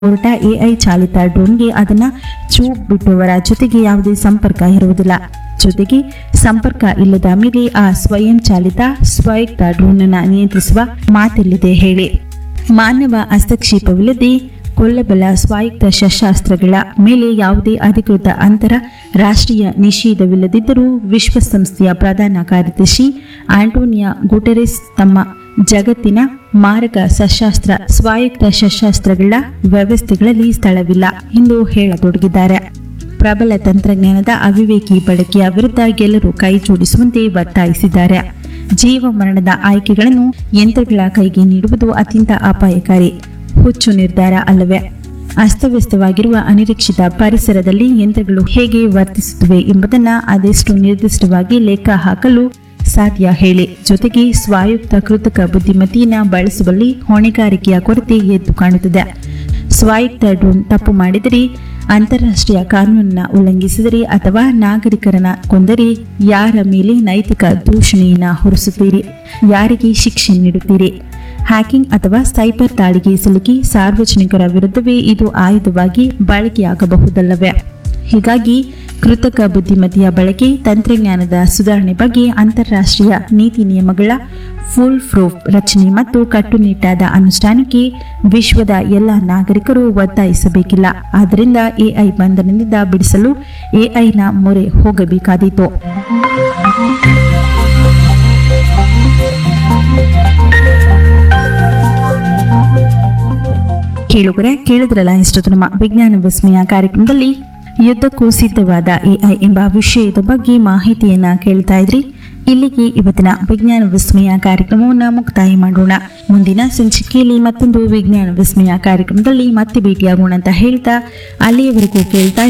ಹೊರಟ ಎಐ ಚಾಲಿತ ಡ್ರೋನ್ಗೆ ಅದನ್ನ ಚೂಪ್ ಬಿಟ್ಟುವರ ಜೊತೆಗೆ ಯಾವುದೇ ಸಂಪರ್ಕ ಇರುವುದಿಲ್ಲ ಜೊತೆಗೆ ಸಂಪರ್ಕ ಇಲ್ಲದ ಮೇಲೆ ಆ ಸ್ವಯಂ ಚಾಲಿತ ಸ್ವಾಯತ್ತ ಡ್ರೋನ್ ಅನ್ನ ನಿಯಂತ್ರಿಸುವ ಮಾತೆಲ್ಲಿದೆ ಹೇಳಿ ಮಾನವ ಹಸ್ತಕ್ಷೇಪವಿಲ್ಲದೆ ಕೊಲ್ಲಬಲ್ಲ ಸ್ವಾಯತ್ತ ಶಸ್ತ್ರಾಸ್ತ್ರಗಳ ಮೇಲೆ ಯಾವುದೇ ಅಧಿಕೃತ ಅಂತರ ರಾಷ್ಟ್ರೀಯ ನಿಷೇಧವಿಲ್ಲದಿದ್ದರೂ ವಿಶ್ವಸಂಸ್ಥೆಯ ಪ್ರಧಾನ ಕಾರ್ಯದರ್ಶಿ ಆಂಟೋನಿಯಾ ಗುಟೆರೆಸ್ ತಮ್ಮ ಜಗತ್ತಿನ ಮಾರಕ ಸಶಸ್ತ್ರ ಸ್ವಾಯತ್ತ ಶಸ್ತ್ರಾಸ್ತ್ರಗಳ ವ್ಯವಸ್ಥೆಗಳಲ್ಲಿ ಸ್ಥಳವಿಲ್ಲ ಎಂದು ಹೇಳತೊಡಗಿದ್ದಾರೆ ಪ್ರಬಲ ತಂತ್ರಜ್ಞಾನದ ಅವಿವೇಕಿ ಬಳಕೆಯ ವಿರುದ್ಧ ಎಲ್ಲರೂ ಕೈ ಜೋಡಿಸುವಂತೆ ಒತ್ತಾಯಿಸಿದ್ದಾರೆ ಜೀವ ಮರಣದ ಆಯ್ಕೆಗಳನ್ನು ಯಂತ್ರಗಳ ಕೈಗೆ ನೀಡುವುದು ಅತ್ಯಂತ ಅಪಾಯಕಾರಿ ಹುಚ್ಚು ನಿರ್ಧಾರ ಅಲ್ಲವೇ ಅಸ್ತವ್ಯಸ್ತವಾಗಿರುವ ಅನಿರೀಕ್ಷಿತ ಪರಿಸರದಲ್ಲಿ ಯಂತ್ರಗಳು ಹೇಗೆ ವರ್ತಿಸುತ್ತವೆ ಎಂಬುದನ್ನು ಅದೆಷ್ಟು ನಿರ್ದಿಷ್ಟವಾಗಿ ಲೆಕ್ಕ ಹಾಕಲು ಸಾಧ್ಯ ಹೇಳಿ ಜೊತೆಗೆ ಸ್ವಾಯತ್ತ ಕೃತಕ ಬುದ್ಧಿಮತ್ತೆಯನ್ನು ಬಳಸುವಲ್ಲಿ ಹೊಣೆಗಾರಿಕೆಯ ಕೊರತೆ ಎದ್ದು ಕಾಣುತ್ತದೆ ಸ್ವಾಯತ್ತ ಡ್ರೋನ್ ತಪ್ಪು ಮಾಡಿದರೆ ಅಂತಾರಾಷ್ಟ್ರೀಯ ಕಾನೂನನ್ನ ಉಲ್ಲಂಘಿಸಿದರೆ ಅಥವಾ ನಾಗರಿಕರನ್ನ ಕೊಂದರೆ ಯಾರ ಮೇಲೆ ನೈತಿಕ ದೂಷಣೆಯನ್ನ ಹೊರಿಸುತ್ತೀರಿ ಯಾರಿಗೆ ಶಿಕ್ಷೆ ನೀಡುತ್ತೀರಿ ಹ್ಯಾಕಿಂಗ್ ಅಥವಾ ಸೈಬರ್ ದಾಳಿಗೆ ಸಿಲುಕಿ ಸಾರ್ವಜನಿಕರ ವಿರುದ್ಧವೇ ಇದು ಆಯುಧವಾಗಿ ಬಳಕೆಯಾಗಬಹುದಲ್ಲವೇ ಹೀಗಾಗಿ ಕೃತಕ ಬುದ್ಧಿಮತ್ತೆಯ ಬಳಕೆ ತಂತ್ರಜ್ಞಾನದ ಸುಧಾರಣೆ ಬಗ್ಗೆ ಅಂತಾರಾಷ್ಟ್ರೀಯ ನೀತಿ ನಿಯಮಗಳ ಫುಲ್ ಪ್ರೂಫ್ ರಚನೆ ಮತ್ತು ಕಟ್ಟುನಿಟ್ಟಾದ ಅನುಷ್ಠಾನಕ್ಕೆ ವಿಶ್ವದ ಎಲ್ಲ ನಾಗರಿಕರು ಒತ್ತಾಯಿಸಬೇಕಿಲ್ಲ ಆದ್ದರಿಂದ ಎಐ ಬಂಧನದಿಂದ ಬಿಡಿಸಲು ಎಐನ ಮೊರೆ ಹೋಗಬೇಕಾದೀತು ಕೇಳುಗರೆ ಕೇಳಿದ್ರಲ್ಲ ಇಷ್ಟು ನಮ್ಮ ವಿಜ್ಞಾನ ವಿಸ್ಮಯ ಕಾರ್ಯಕ್ರಮದಲ್ಲಿ ಯುದ್ಧಕ್ಕೂ ಸಿದ್ಧವಾದ ಎಐ ಎಂಬ ವಿಷಯದ ಬಗ್ಗೆ ಮಾಹಿತಿಯನ್ನ ಕೇಳ್ತಾ ಇದ್ರಿ ಇಲ್ಲಿಗೆ ಇವತ್ತಿನ ವಿಜ್ಞಾನ ವಿಸ್ಮಯ ಕಾರ್ಯಕ್ರಮವನ್ನು ಮುಕ್ತಾಯ ಮಾಡೋಣ ಮುಂದಿನ ಸಂಚಿಕೆಯಲ್ಲಿ ಮತ್ತೊಂದು ವಿಜ್ಞಾನ ವಿಸ್ಮಯ ಕಾರ್ಯಕ್ರಮದಲ್ಲಿ ಮತ್ತೆ ಭೇಟಿಯಾಗೋಣ ಅಂತ ಹೇಳ್ತಾ ಅಲ್ಲಿಯವರೆಗೂ ಕೇಳ್ತಾ